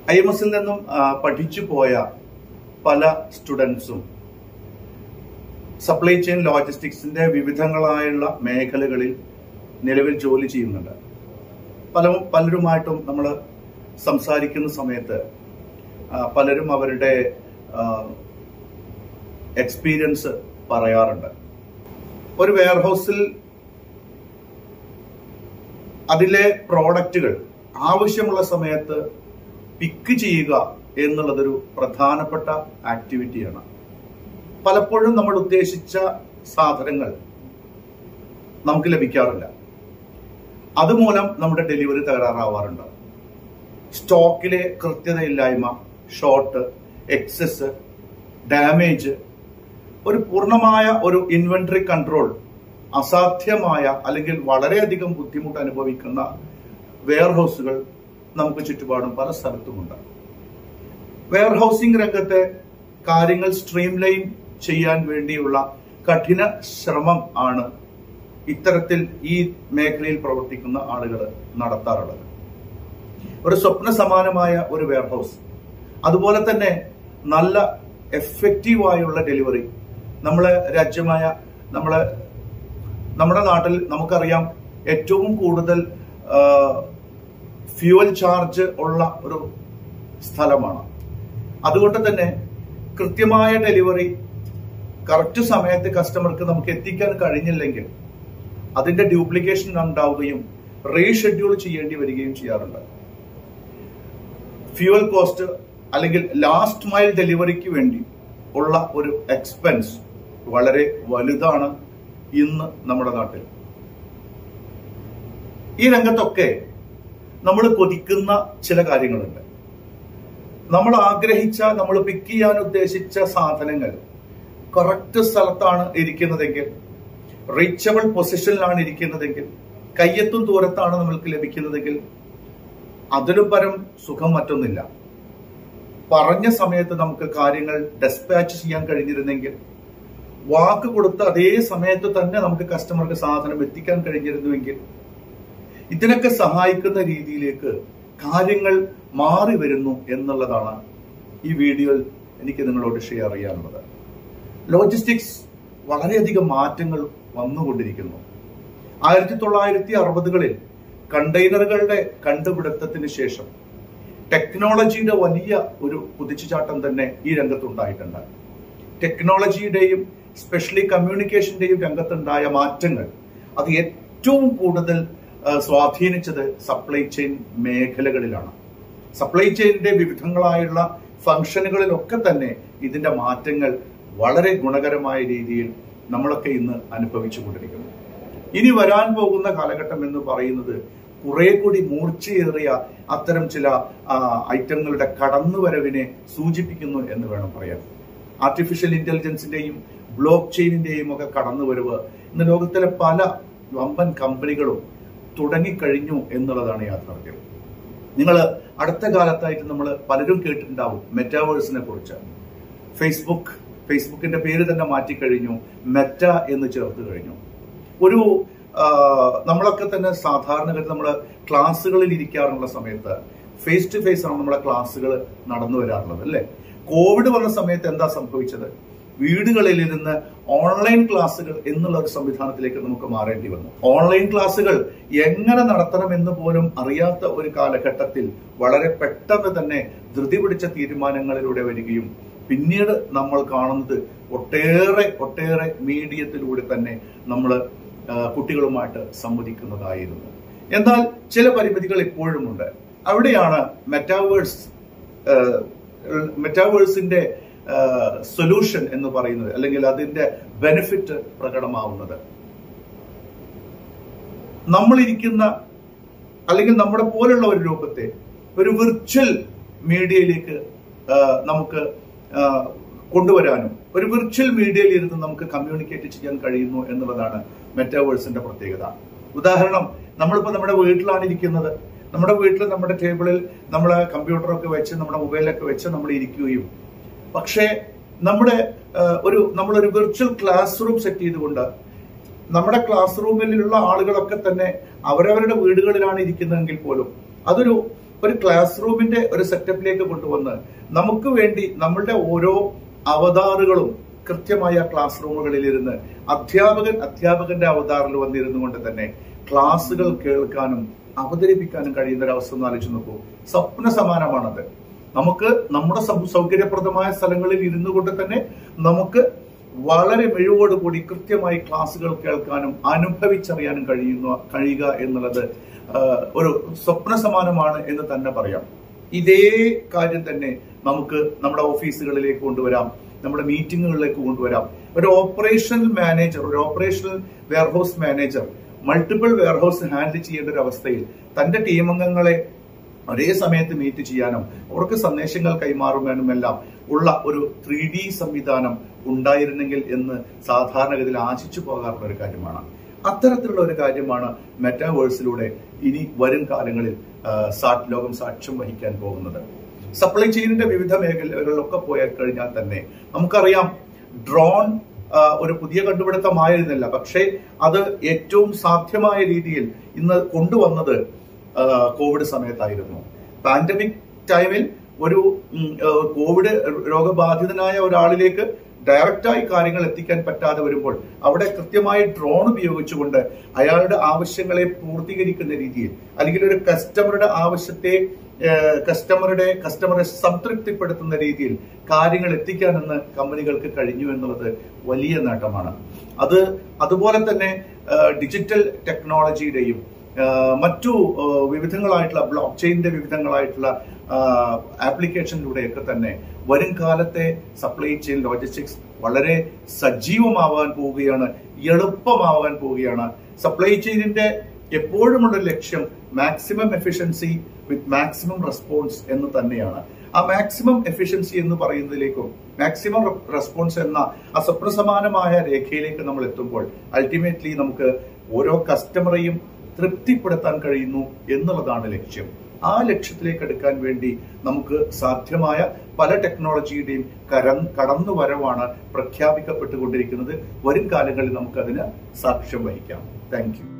I M എസിൽ നിന്നും ആ, പഠിച്ചു പോയ പല സ്റ്റുഡൻസും സപ്ലൈ ചെയിൻ ലോജിസ്റ്റിക്സിന്റെ വിവിധങ്ങളായുള്ള മേഖലകളിൽ നിലവിൽ ജോലി ചെയ്യുന്നുണ്ട് പല പലരുമായിട്ടും നമ്മൾ സംസാരിക്കുന്ന സമയത്ത് ആ, പലരും അവരുടെ എക്സ്പീരിയൻസ് പറയാറുണ്ട് ഒരു വെയർഹൗസിൽ അതിലെ പ്രോഡക്റ്റുകൾ ആവശ്യമുള്ള സമയത്ത് പിക്ക് ചെയ്യുക എന്നുള്ളതൊരു പ്രധാനപ്പെട്ട ആക്ടിവിറ്റിയാണ് പലപ്പോഴും നമ്മൾ ഉദ്ദേശിച്ച സാധനങ്ങൾ നമുക്ക് ലഭിക്കാറില്ല അതുമൂലം നമ്മുടെ ഡെലിവറി തകരാറാവാറുണ്ട് സ്റ്റോക്കിലെ കൃത്യതയില്ലായ്മ ഷോർട്ട് എക്സസ് ഡാമേജ് ഒരു പൂർണ്ണമായ ഒരു ഇൻവെന്ററി കൺട്രോൾ അസാധ്യമായ അല്ലെങ്കിൽ വളരെയധികം ബുദ്ധിമുട്ട് അനുഭവിക്കുന്ന വെയർഹൗസുകൾ നമുക്ക് ചുറ്റുപാടും പല സ്ഥലത്തുമുണ്ട് വെയർഹൗസിംഗ് രംഗത്തെ കാര്യങ്ങൾ സ്ട്രീംലൈൻ ചെയ്യാൻ വേണ്ടിയുള്ള കഠിന ശ്രമം ആണ് ഇത്തരത്തിൽ ഈ മേഖലയിൽ പ്രവർത്തിക്കുന്ന ആളുകൾ നടത്താറുള്ളത് ഒരു സ്വപ്ന സമാനമായ ഒരു വെയർഹൗസ് അതുപോലെ തന്നെ നല്ല എഫക്റ്റീവായുള്ള ഡെലിവറി നമ്മളെ രാജ്യമായ നമ്മളെ നമ്മുടെ നാട്ടിൽ നമുക്കറിയാം ഏറ്റവും കൂടുതൽ ഫ്യൂവൽ ചാർജ് ഉള്ള ഒരു സ്ഥലമാണ് അതുകൊണ്ട് തന്നെ കൃത്യമായ ഡെലിവറി കറക്റ്റ് സമയത്ത് കസ്റ്റമർക്ക് നമുക്ക് എത്തിക്കാൻ കഴിഞ്ഞില്ലെങ്കിൽ അതിന്റെ ഡ്യൂപ്ലിക്കേഷൻ ഉണ്ടാവുകയും റീഷെഡ്യൂൾ ചെയ്യേണ്ടി വരികയും ചെയ്യാറുണ്ട് ഫ്യൂവൽ കോസ്റ്റ് അല്ലെങ്കിൽ ലാസ്റ്റ് മൈൽ ഡെലിവറിക്ക് വേണ്ടി ഉള്ള ഒരു എക്സ്പെൻസ് വളരെ വലുതാണ് ഇന്ന് നമ്മുടെ നാട്ടിൽ ഈ രംഗത്തൊക്കെ നമ്മൾ കൊതിക്കുന്ന ചില കാര്യങ്ങളുണ്ട് നമ്മൾ ആഗ്രഹിച്ച നമ്മൾ പിക്ക് ചെയ്യാൻ ഉദ്ദേശിച്ച സാധനങ്ങൾ കറക്റ്റ് സ്ഥലത്താണ് ഇരിക്കുന്നതെങ്കിൽ റീച്ചബിൾ പൊസിഷനിലാണ് ഇരിക്കുന്നതെങ്കിൽ കയ്യെത്തും ദൂരത്താണ് നമ്മൾക്ക് ലഭിക്കുന്നതെങ്കിൽ അതിലും പരം സുഖം മറ്റൊന്നില്ല പറഞ്ഞ സമയത്ത് നമുക്ക് കാര്യങ്ങൾ ഡെസ്പാച്ച് ചെയ്യാൻ കഴിഞ്ഞിരുന്നെങ്കിൽ വാക്ക് കൊടുത്ത അതേ സമയത്ത് തന്നെ നമുക്ക് കസ്റ്റമർക്ക് സാധനം എത്തിക്കാൻ കഴിഞ്ഞിരുന്നുവെങ്കിൽ ഇതിനൊക്കെ സഹായിക്കുന്ന രീതിയിലേക്ക് കാര്യങ്ങൾ മാറി വരുന്നു എന്നുള്ളതാണ് ഈ വീഡിയോയിൽ എനിക്ക് നിങ്ങളോട് ഷെയർ ചെയ്യാനുള്ളത് ലോജിസ്റ്റിക്സ് വളരെയധികം മാറ്റങ്ങൾ വന്നുകൊണ്ടിരിക്കുന്നു ആയിരത്തി തൊള്ളായിരത്തി അറുപതുകളിൽ കണ്ടെയ്നറുകളുടെ കണ്ടുപിടുത്തത്തിന് ശേഷം ടെക്നോളജിയുടെ വലിയ ഒരു കുതിച്ചുചാട്ടം തന്നെ ഈ രംഗത്തുണ്ടായിട്ടുണ്ട് ടെക്നോളജിയുടെയും സ്പെഷ്യലി കമ്മ്യൂണിക്കേഷന്റെയും രംഗത്തുണ്ടായ മാറ്റങ്ങൾ അത് ഏറ്റവും കൂടുതൽ ആ, സ്വാധീനിച്ചത് സപ്ലൈ ചെയിൻ മേഖലകളിലാണ് സപ്ലൈ ചെയിനിന്റെ വിവിധങ്ങളായുള്ള ഫംഗ്ഷനുകളിലൊക്കെ തന്നെ ഇതിന്റെ മാറ്റങ്ങൾ വളരെ ഗുണകരമായ രീതിയിൽ നമ്മളൊക്കെ ഇന്ന് അനുഭവിച്ചുകൊണ്ടിരിക്കുന്നു ഇനി വരാൻ പോകുന്ന കാലഘട്ടം എന്ന് പറയുന്നത് കുറെ കൂടി മൂർച്ചയേറിയ അത്തരം ചില ആ, ഐറ്റങ്ങളുടെ കടന്നുവരവിനെ സൂചിപ്പിക്കുന്നു എന്ന് വേണം പറയാൻ ആർട്ടിഫിഷ്യൽ ഇന്റലിജൻസിന്റെയും ബ്ലോക്ക് ചെയിനിന്റെയും ഒക്കെ കടന്നുവരവ് ഇന്ന് ലോകത്തിലെ പല വമ്പൻ കമ്പനികളും തുടങ്ങിക്കഴിഞ്ഞു എന്നുള്ളതാണ് യാഥാർത്ഥ്യം നിങ്ങൾ അടുത്ത കാലത്തായിട്ട് നമ്മൾ പലരും കേട്ടിട്ടുണ്ടാവും മെറ്റാവേഴ്സിനെ കുറിച്ച് ഫേസ്ബുക്ക് ഫേസ്ബുക്കിന്റെ പേര് തന്നെ മാറ്റിക്കഴിഞ്ഞു മെറ്റ എന്ന് ചേർത്ത് കഴിഞ്ഞു ഒരു ആ, നമ്മളൊക്കെ തന്നെ സാധാരണഗതി നമ്മൾ ക്ലാസ്സുകളിൽ ഇരിക്കാറുള്ള സമയത്ത് ഫേസ് ടു ഫേസ് ആണ് നമ്മുടെ ക്ലാസ്സുകൾ നടന്നു വരാറുള്ളത് അല്ലെ കോവിഡ് വന്ന സമയത്ത് എന്താ സംഭവിച്ചത് വീടുകളിലിരുന്ന് ഓൺലൈൻ ക്ലാസ്സുകൾ എന്നുള്ള ഒരു സംവിധാനത്തിലേക്ക് നമുക്ക് മാറേണ്ടി വന്നു ഓൺലൈൻ ക്ലാസ്സുകൾ എങ്ങനെ നടത്തണമെന്ന് പോലും അറിയാത്ത ഒരു കാലഘട്ടത്തിൽ വളരെ പെട്ടെന്ന് തന്നെ ധൃതി പിടിച്ച തീരുമാനങ്ങളിലൂടെ വരികയും പിന്നീട് നമ്മൾ കാണുന്നത് ഒട്ടേറെ ഒട്ടേറെ മീഡിയത്തിലൂടെ തന്നെ നമ്മൾ കുട്ടികളുമായിട്ട് സംവദിക്കുന്നതായിരുന്നു എന്നാൽ ചില പരിമിതികൾ ഇപ്പോഴുമുണ്ട് അവിടെയാണ് മെറ്റാവേഴ്സ് മെറ്റാവേഴ്സിന്റെ സൊല്യൂഷൻ എന്ന് പറയുന്നത് അല്ലെങ്കിൽ അതിന്റെ ബെനിഫിറ്റ് പ്രകടമാവുന്നത് നമ്മളിരിക്കുന്ന അല്ലെങ്കിൽ നമ്മുടെ പോലുള്ള ഒരു രൂപത്തെ ഒരു വിർച്വൽ മീഡിയയിലേക്ക് ആ, നമുക്ക് ആ, കൊണ്ടുവരാനും ഒരു വിർച്വൽ മീഡിയയിൽ ഇരുന്ന് നമുക്ക് കമ്മ്യൂണിക്കേറ്റ് ചെയ്യാൻ കഴിയുന്നു എന്നുള്ളതാണ് മെറ്റാവേഴ്സിന്റെ പ്രത്യേകത ഉദാഹരണം നമ്മളിപ്പോ നമ്മുടെ വീട്ടിലാണ് ഇരിക്കുന്നത് നമ്മുടെ വീട്ടിൽ നമ്മുടെ ടേബിളിൽ നമ്മളെ കമ്പ്യൂട്ടറൊക്കെ വെച്ച് നമ്മുടെ മൊബൈലൊക്കെ വെച്ച് നമ്മൾ ഇരിക്കുകയും പക്ഷേ നമ്മുടെ ആ, ഒരു നമ്മളൊരു വിർച്വൽ ക്ലാസ് റൂം സെറ്റ് ചെയ്തുകൊണ്ട് നമ്മുടെ ക്ലാസ് റൂമിലുള്ള ആളുകളൊക്കെ തന്നെ അവരവരുടെ വീടുകളിലാണ് ഇരിക്കുന്നതെങ്കിൽ പോലും അതൊരു ഒരു ക്ലാസ് റൂമിന്റെ ഒരു സെറ്റപ്പിലേക്ക് കൊണ്ടുവന്ന് നമുക്ക് വേണ്ടി നമ്മളുടെ ഓരോ അവതാറുകളും കൃത്യമായ ക്ലാസ് റൂമുകളിൽ ഇരുന്ന് അധ്യാപകൻ അധ്യാപകന്റെ അവതാറിൽ വന്നിരുന്നു കൊണ്ട് തന്നെ ക്ലാസ്സുകൾ കേൾക്കാനും അവതരിപ്പിക്കാനും കഴിയുന്ന ഒരു അവസ്ഥ ഒന്ന് ആലോചിച്ച് നോക്കൂ സ്വപ്ന സമാനമാണത് നമുക്ക് നമ്മുടെ സൗ- സൗകര്യപ്രദമായ സ്ഥലങ്ങളിൽ ഇരുന്നു കൊണ്ട് തന്നെ നമുക്ക് വളരെ മിഴിവോടുകൂടി കൃത്യമായി ക്ലാസ്സുകൾ കേൾക്കാനും അനുഭവിച്ചറിയാനും കഴിയുന്ന കഴിയുക എന്നുള്ളത് ആ, ഒരു സ്വപ്ന സമാനമാണ് എന്ന് തന്നെ പറയാം ഇതേ കാര്യം തന്നെ നമുക്ക് നമ്മുടെ ഓഫീസുകളിലേക്ക് കൊണ്ടുവരാം നമ്മുടെ മീറ്റിങ്ങുകളിലേക്ക് കൊണ്ടുവരാം ഒരു ഓപ്പറേഷണൽ മാനേജർ ഒരു operational warehouse manager multiple warehouse handle ചെയ്യേണ്ട ഒരു അവസ്ഥയിൽ തന്റെ ടീം അംഗങ്ങളെ ഒരേ സമയത്ത് മീറ്റ് ചെയ്യാനും അവർക്ക് സന്ദേശങ്ങൾ കൈമാറുവാനും എല്ലാം ഉള്ള ഒരു ത്രീ ഡി സംവിധാനം ഉണ്ടായിരുന്നെങ്കിൽ എന്ന് സാധാരണഗതിയിൽ ആശിച്ചു പോകാറുള്ള ഒരു കാര്യമാണ് അത്തരത്തിലുള്ള ഒരു കാര്യമാണ് മെറ്റാവേഴ്സിലൂടെ ഇനി വരും കാലങ്ങളിൽ ആ, സാ- ലോകം സാക്ഷ്യം വഹിക്കാൻ പോകുന്നത് സപ്ലൈ ചെയിനിന്റെ വിവിധ മേഖലകളിലൊക്കെ പോയാൽ കഴിഞ്ഞാൽ തന്നെ നമുക്കറിയാം ഡ്രോൺ ആ, ഒരു പുതിയ കണ്ടുപിടുത്തമായിരുന്നില്ല പക്ഷേ അത് ഏറ്റവും സാധ്യമായ രീതിയിൽ ഇന്ന് കൊണ്ടുവന്നത് ആ, കോവിഡ് സമയത്തായിരുന്നു പാൻഡമിക് ടൈമിൽ ഒരു ഉം, ആ, കോവിഡ് രോഗബാധിതനായ ഒരാളിലേക്ക് ഡയറക്റ്റായി കാര്യങ്ങൾ എത്തിക്കാൻ പറ്റാതെ വരുമ്പോൾ അവിടെ കൃത്യമായി ഡ്രോൺ ഉപയോഗിച്ചുകൊണ്ട് അയാളുടെ ആവശ്യങ്ങളെ പൂർത്തീകരിക്കുന്ന രീതിയിൽ അല്ലെങ്കിൽ ഒരു കസ്റ്റമറുടെ ആവശ്യത്തെ ഏഹ്, കസ്റ്റമറുടെ കസ്റ്റമറെ സംതൃപ്തിപ്പെടുത്തുന്ന രീതിയിൽ കാര്യങ്ങൾ എത്തിക്കാനെന്ന് കമ്പനികൾക്ക് കഴിഞ്ഞു എന്നുള്ളത് വലിയ നേട്ടമാണ് അത് അതുപോലെ തന്നെ ഏഹ്, ഡിജിറ്റൽ ടെക്നോളജിയുടെയും ഏഹ്, മറ്റു ഏഹ്, വിവിധങ്ങളായിട്ടുള്ള ബ്ലോക്ക് ചെയിനിന്റെ വിവിധങ്ങളായിട്ടുള്ള ആഹ്, ആപ്ലിക്കേഷനിലൂടെയൊക്കെ തന്നെ വരും കാലത്തെ സപ്ലൈ ചെയിൻ ലോജിസ്റ്റിക്സ് വളരെ സജീവമാവാൻ പോവുകയാണ് എളുപ്പമാവാൻ പോവുകയാണ് സപ്ലൈ ചെയിനിന്റെ എപ്പോഴുമുള്ള ലക്ഷ്യം maximum efficiency with maximum response എന്ന് തന്നെയാണ് ആ മാക്സിമം എഫിഷ്യൻസി എന്ന് പറയുന്നതിലേക്കും മാക്സിമം റെസ്പോൺസ് എന്ന ആ സ്വപ്നസമാനമായ രേഖയിലേക്ക് നമ്മൾ എത്തുമ്പോൾ അൾട്ടിമേറ്റ്ലി നമുക്ക് ഓരോ കസ്റ്റമറെയും തൃപ്തിപ്പെടുത്താൻ കഴിയുന്നു എന്നുള്ളതാണ് ലക്ഷ്യം ആ ലക്ഷ്യത്തിലേക്ക് എടുക്കാൻ വേണ്ടി നമുക്ക് സാധ്യമായ പല ടെക്നോളജിയുടെയും കരം കടന്നു വരവാണ് പ്രഖ്യാപിക്കപ്പെട്ടുകൊണ്ടിരിക്കുന്നത് വരും കാലങ്ങളിൽ നമുക്കതിന് സാക്ഷ്യം വഹിക്കാം താങ്ക് യു